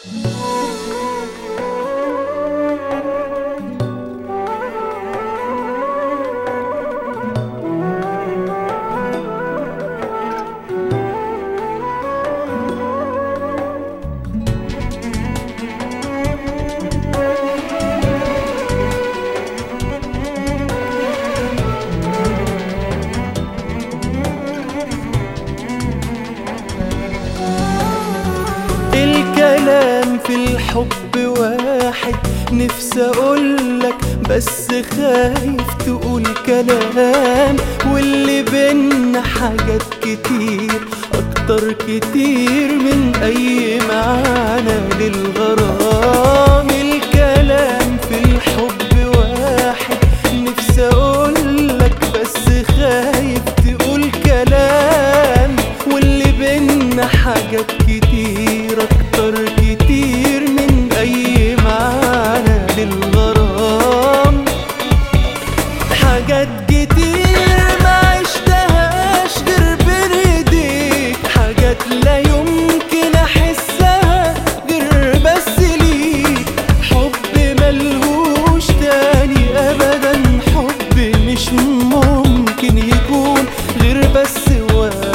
الكلام في الحب واحد نفسي اقولك بس خايف تقول كلام واللي بينا حاجات كتير اكتر كتير من اي معنى للغرام الكلام في الحب واحد نفسي اقولك بس خايف تقول كلام واللي بينا حاجات كتير اكتر كتير من اي معنى للغرام حاجات كتير ما عشتهاش غير بين ايديك حاجات لا يمكن احسها غير بس ليك حب ملهوش تاني ابدا حب مش ممكن يكون غير بس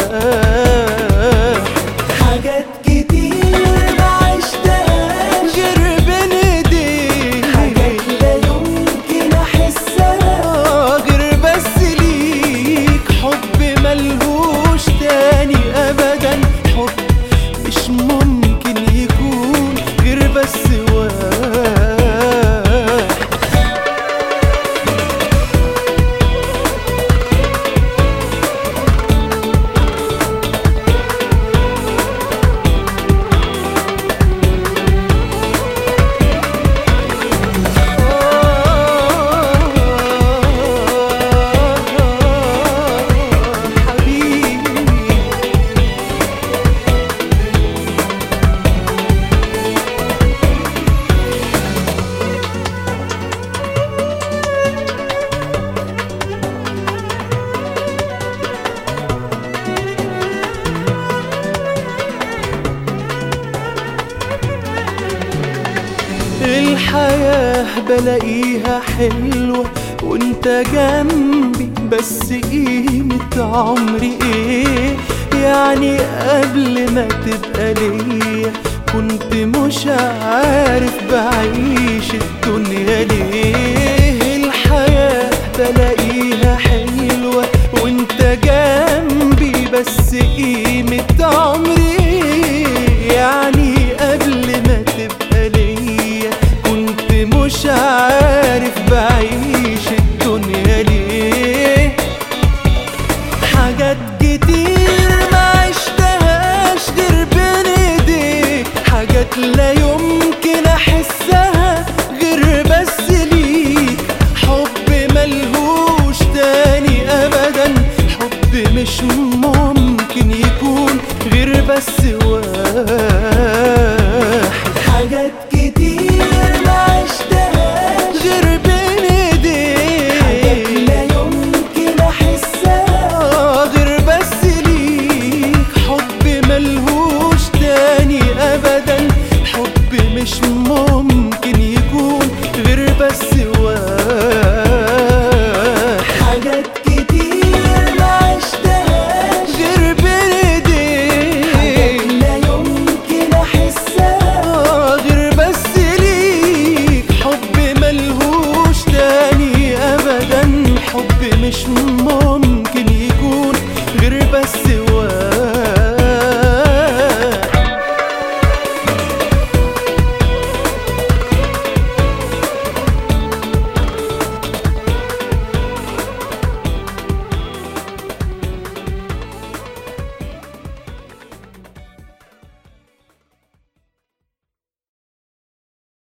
واحد حاجات كتير ما عشتهاش غير بين ايديك حاجات لا يمكن احسها غير بس ليك حب ملهوش تاني ابدا حب مش ممكن يكون غير بس واحد حبيبي الحياة بلاقيها حلوة وانت جنبي بس قيمة عمري ايه يعني قبل ما تبقى ليا كنت مش عارف بعيش الدنيا ليه الحياة بلاقيها حلوة وانت جنبي بس قيمة عمري ايه يعني قبل ما تبقى ليا كنت مش عارف بعيش الدنيا ليه حاجات كتير ما عشتهاش غير بين ايديك حاجات لا يمكن احسها غير بس ليك حب ملهوش تاني ابدا حب مش ممكن يكون غير بس واحد